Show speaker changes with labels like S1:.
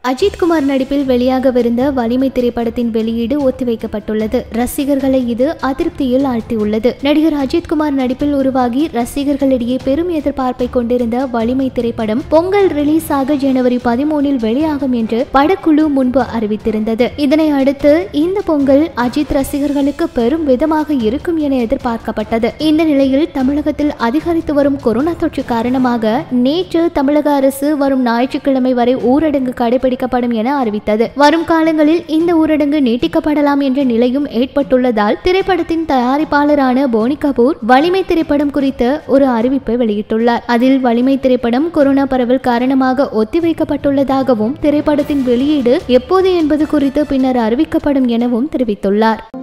S1: அஜித் குமார் நடிப்பில் வெளியாகவிருந்த வலிமை திரைப்படத்தின் வெளியீடு ஒத்திவைக்கப்பட்டுள்ளது ரசிகர்களை இது அதிருப்தியில் ஆழ்த்தியுள்ளது நடிகர் அஜித் குமார் நடிப்பில் உருவாகி ரசிகர்களிடையே பெரும் எதிர்பார்ப்பை கொண்டிருந்த வலிமை திரைப்படம் பொங்கல் ரிலீஸ் ஆக ஜனவரி பதிமூனில் வெளியாகும் என்று படக்குழு முன்பு அறிவித்திருந்தது இதனை அடுத்து இந்த பொங்கல் அஜித் ரசிகர்களுக்கு பெரும் விதமாக இருக்கும் என எதிர்பார்க்கப்பட்டது இந்த நிலையில் தமிழகத்தில் அதிகரித்து வரும் கொரோனா தொற்று காரணமாக நேற்று தமிழக அரசு வரும் ஞாயிற்றுக்கிழமை வரை ஊரடங்கு கடைபிடிக்கப்படும் என அறிவித்தது வரும் காலங்களில் இந்த ஊரடங்கு நீட்டிக்கப்படலாம் என்ற நிலையும் ஏற்பட்டுள்ளதால் திரைப்படத்தின் தயாரிப்பாளரான போனி கபூர் வலிமை திரைப்படம் குறித்த ஒரு அறிவிப்பை வெளியிட்டுள்ளார் அதில் வலிமை திரைப்படம் கொரோனா பரவல் காரணமாக ஒத்திவைக்கப்பட்டுள்ளதாகவும் திரைப்படத்தின் வெளியீடு எப்போது என்பது குறித்து பின்னர் அறிவிக்கப்படும் எனவும் தெரிவித்துள்ளார்